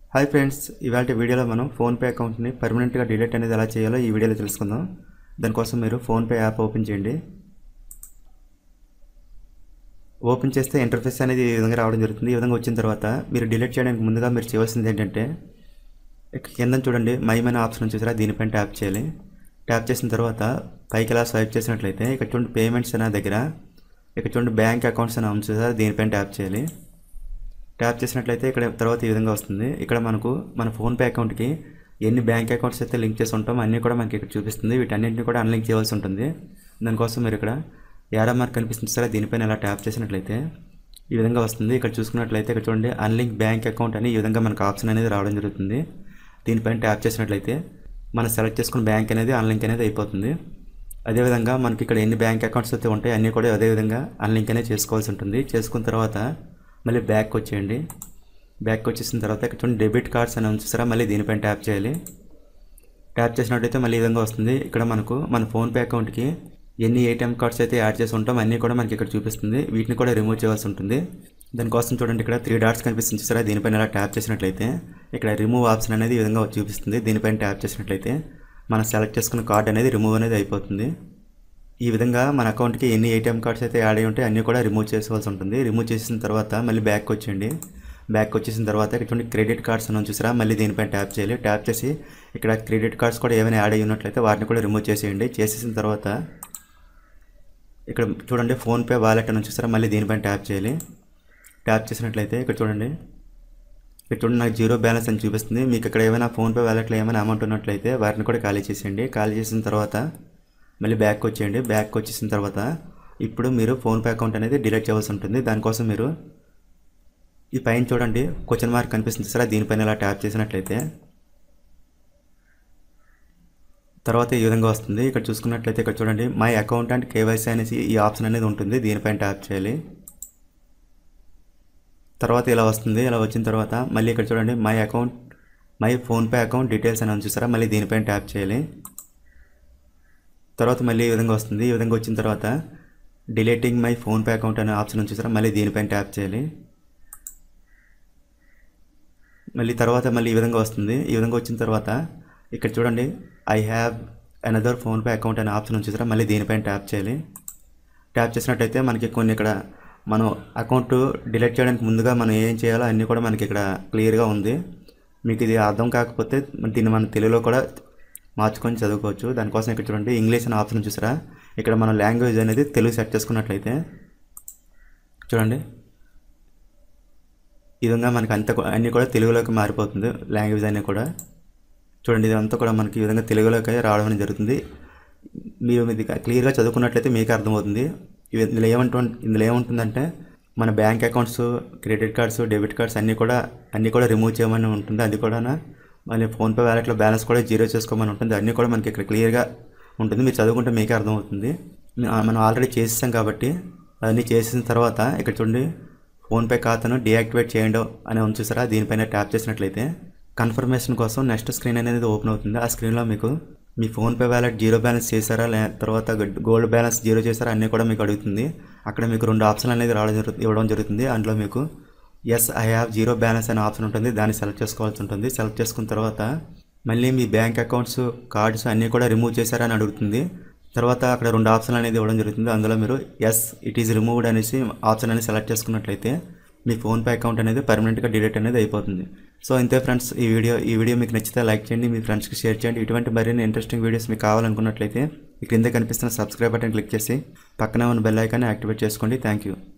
hi friends ఇవాళ వీడియోలో మనం ఫోన్పే అకౌంట్ని పర్మనెంట్గా డిలీట్ అనేది ఎలా చేయాలో ఈ వీడియోలో తెలుసుకుందాం దానికోసం మీరు ఫోన్పే యాప్ ఓపెన్ చేయండి ఓపెన్ చేస్తే ఇంటర్ఫేస్ అనేది ఈ విధంగా రావడం జరుగుతుంది ఈ విధంగా వచ్చిన తర్వాత మీరు డిలీట్ చేయడానికి ముందుగా మీరు చేయవలసింది ఏంటంటే ఇక్కడ కింద చూడండి మై మనీ ఆప్షన్ చూసారా దీనిపైన ట్యాప్ చేయాలి ట్యాప్ చేసిన తర్వాత పైకి ఇలా స్వైప్ చేసినట్లయితే ఇక్కడ చూడండి పేమెంట్స్ అనే దగ్గర ఇక్కడ చూడండి బ్యాంక్ అకౌంట్స్ అని ఉంది చూసారా దీనిపైన ట్యాప్ చేయాలి ట్యాప్ చేసినట్లయితే ఇక్కడ తర్వాత ఈ విధంగా వస్తుంది ఇక్కడ మనకు మన ఫోన్పే అకౌంట్కి ఎన్ని బ్యాంక్ అకౌంట్స్ అయితే లింక్ చేసి ఉంటామో అన్నీ కూడా మనకి ఇక్కడ చూపిస్తుంది వీటన్నింటిని కూడా అన్లింక్ చేయవలసి ఉంటుంది దానికోసం మీరు ఇక్కడ యారో మార్క్ కనిపిస్తుంది సరే దీనిపైన ఇలా ట్యాప్ చేసినట్లయితే ఈ విధంగా వస్తుంది ఇక్కడ చూసుకున్నట్లయితే ఇక్కడ చూడండి అన్లింక్ బ్యాంక్ అకౌంట్ అని ఈ విధంగా మనకు ఆప్షన్ అనేది రావడం జరుగుతుంది దీనిపైన ట్యాప్ చేసినట్లయితే మనం సెలెక్ట్ చేసుకున్న బ్యాంక్ అనేది అన్లింక్ అనేది అయిపోతుంది అదేవిధంగా మనకి ఇక్కడ ఎన్ని బ్యాంక్ అకౌంట్స్ అయితే ఉంటాయి అన్నీ కూడా అదేవిధంగా అన్లింక్ అనేది చేసుకోవాల్సి ఉంటుంది చేసుకున్న తర్వాత మళ్ళీ బ్యాక్ వచ్చేయండి బ్యాక్ వచ్చేసిన తర్వాత ఇక్కడ చూడండి డెబిట్ కార్డ్స్ అని ఉంచేసారా మళ్ళీ దీనిపైన ట్యాప్ చేయాలి ట్యాప్ చేసినట్టయితే మళ్ళీ ఈ విధంగా వస్తుంది ఇక్కడ మనకు మన ఫోన్పే అకౌంట్కి ఎన్ని ఏటీఎం కార్డ్స్ అయితే యాడ్ చేసి ఉంటాం అన్నీ కూడా మనకి ఇక్కడ చూపిస్తుంది వీటిని కూడా రిమూవ్ చేయాల్సి ఉంటుంది దానికోసం చూడండి ఇక్కడ త్రీ డాట్స్ కనిపిస్తుంది చూసారా దీనిపైన ఇలా ట్యాప్ చేసినట్లయితే ఇక్కడ రిమూవ్ ఆప్షన్ అనేది ఈ విధంగా చూపిస్తుంది దీనిపైన ట్యాప్ చేసినట్లయితే మనం సెలెక్ట్ చేసుకున్న కార్డ్ అనేది రిమూవ్ అనేది అయిపోతుంది ఈ విధంగా మన అకౌంట్కి ఎన్ని ఏటీఎం కార్డ్స్ అయితే యాడ్ అయి ఉంటే అన్నీ కూడా రిమూవ్ చేసుకోవాల్సి ఉంటుంది రిమూవ్ చేసిన తర్వాత మళ్ళీ బ్యాక్ వచ్చేయండి బ్యాక్ వచ్చేసిన తర్వాత ఇటువంటి క్రెడిట్ కార్డ్స్ అని చూసారా మళ్ళీ దీనిపైన ట్యాప్ చేయాలి ట్యాప్ చేసి ఇక్కడ క్రెడిట్ కార్డ్స్ కూడా ఏమైనా యాడ్ అయ్యి ఉన్నట్లయితే వాటిని కూడా రిమూవ్ చేసేయండి చేసేసిన తర్వాత ఇక్కడ చూడండి ఫోన్పే వాలెట్ అని చూసారా మళ్ళీ దీనిపైన ట్యాప్ చేయాలి ట్యాప్ చేసినట్లయితే ఇక్కడ చూడండి ఇక్కడ చూడండి నాకు జీరో బ్యాలెన్స్ అని చూపిస్తుంది మీకు ఇక్కడ ఏమైనా ఫోన్పే వ్యాలెట్లో ఏమైనా అమౌంట్ ఉన్నట్లయితే వాటిని కూడా ఖాళీ చేసేయండి ఖాళీ చేసిన తర్వాత మళ్ళీ బ్యాక్ వచ్చేయండి బ్యాక్ వచ్చేసిన తర్వాత ఇప్పుడు మీరు ఫోన్పే అకౌంట్ అనేది డిలీట్ చేయవలసి ఉంటుంది దానికోసం మీరు ఈ పైన చూడండి క్వశ్చన్ మార్క్ కనిపిస్తుంది సరే దీనిపైన ఇలా ట్యాప్ చేసినట్లయితే తర్వాత ఈ విధంగా వస్తుంది ఇక్కడ చూసుకున్నట్లయితే ఇక్కడ చూడండి మై అకౌంట్ అండ్ కేవైసీ అనేసి ఈ ఆప్షన్ అనేది ఉంటుంది దీనిపైన ట్యాప్ చేయాలి తర్వాత ఇలా వస్తుంది ఇలా వచ్చిన తర్వాత మళ్ళీ ఇక్కడ చూడండి my account my PhonePe account details అని చూసారా మళ్ళీ దీనిపైన ట్యాప్ చేయాలి తర్వాత మళ్ళీ ఈ విధంగా వస్తుంది ఈ విధంగా వచ్చిన తర్వాత డిలీటింగ్ మై ఫోన్పే అకౌంట్ అనే ఆప్షన్ చూసారా మళ్ళీ దీనిపైన ట్యాప్ చేయాలి మళ్ళీ తర్వాత మళ్ళీ ఈ విధంగా వస్తుంది ఈ విధంగా వచ్చిన తర్వాత ఇక్కడ చూడండి I have another PhonePe account అనే ఆప్షన్ చూసారా మళ్ళీ దీనిపైన ట్యాప్ చేయాలి ట్యాప్ చేసినట్టయితే మనకి కొన్ని ఇక్కడ మనం అకౌంట్ డిలీట్ చేయడానికి ముందుగా మనం ఏం చేయాలో అన్నీ కూడా మనకి ఇక్కడ క్లియర్గా ఉంది మీకు ఇది అర్థం కాకపోతే దీన్ని మన తెలుగులో కూడా మార్చుకొని చదువుకోవచ్చు దానికోసం ఇక్కడ చూడండి ఇంగ్లీష్ అనే ఆప్షన్ చూసారా ఇక్కడ మన లాంగ్వేజ్ అనేది తెలుగు సెట్ చేసుకున్నట్లయితే చూడండి ఈ విధంగా మనకి అంత అన్నీ కూడా తెలుగులోకి మారిపోతుంది లాంగ్వేజ్ అన్నీ కూడా చూడండి ఇదంతా కూడా మనకి ఈ విధంగా తెలుగులోకి రావడం అనేది జరుగుతుంది మీరు ఇది క్లియర్గా చదువుకున్నట్లయితే మీకు అర్థమవుతుంది ఇందులో ఏమంటు ఇందులో ఏముంటుందంటే మన bank accounts credit cards debit cards అన్నీ కూడా అన్నీ కూడా రిమూవ్ చేయమని ఉంటుంది అది కూడా మళ్ళీ ఫోన్పే వ్యాలెట్లో బ్యాలెన్స్ కూడా జీరో చేసుకోమని ఉంటుంది అన్నీ కూడా మనకి ఇక్కడ క్లియర్గా ఉంటుంది మీరు చదువుకుంటే మీకే అర్థమవుతుంది మనం ఆల్రెడీ చేసేసాం కాబట్టి అవన్నీ చేసిన తర్వాత ఇక్కడ చూడండి ఫోన్పే ఖాతాను డీయాక్టివేట్ చేయండి అని ఉంచేసారా దీనిపైన ట్యాప్ చేసినట్లయితే కన్ఫర్మేషన్ కోసం నెక్స్ట్ స్క్రీన్ అనేది ఓపెన్ అవుతుంది ఆ స్క్రీన్లో మీకు మీ ఫోన్పే వ్యాలెట్ జీరో బ్యాలెన్స్ చేశారా లే తర్వాత గోల్డ్ బ్యాలెన్స్ జీరో చేశారా అన్నీ కూడా మీకు అడుగుతుంది అక్కడ మీకు రెండు ఆప్షన్లు అనేది రావడం జరుగుతుంది ఇవ్వడం జరుగుతుంది అందులో మీకు yes I have zero balance అనే ఆప్షన్ ఉంటుంది దాన్ని సెలెక్ట్ చేసుకోవాల్సి ఉంటుంది సెలెక్ట్ చేసుకున్న తర్వాత మళ్ళీ మీ బ్యాంక్ అకౌంట్స్ కార్డ్స్ అన్నీ కూడా రిమూవ్ చేశారని అడుగుతుంది తర్వాత అక్కడ రెండు ఆప్షన్లు అనేది ఇవ్వడం జరుగుతుంది అందులో మీరు ఎస్ ఇట్ ఈస్ రిమూవ్డ్ అనేసి ఆప్షన్ అనేది సెలెక్ట్ చేసుకున్నట్లయితే మీ ఫోన్పే అకౌంట్ అనేది పర్మనెంట్గా డిలీట్ అనేది అయిపోతుంది సో ఇంతే ఫ్రెండ్స్ ఈ వీడియో ఈ వీడియో మీకు నచ్చితే లైక్ చేయండి మీ ఫ్రెండ్స్కి షేర్ చేయండి ఇటువంటి మరిన్ని ఇంట్రెస్టింగ్ వీడియోస్ మీకు కావాలనుకున్నట్లయితే ఈ క్రింద కనిపిస్తున్న సబ్స్క్రైబ్ బటన్ క్లిక్ చేసి పక్కనే ఉన్న బెల్ ఐకాన్ని యాక్టివేట్ చేసుకోండి థ్యాంక్ యూ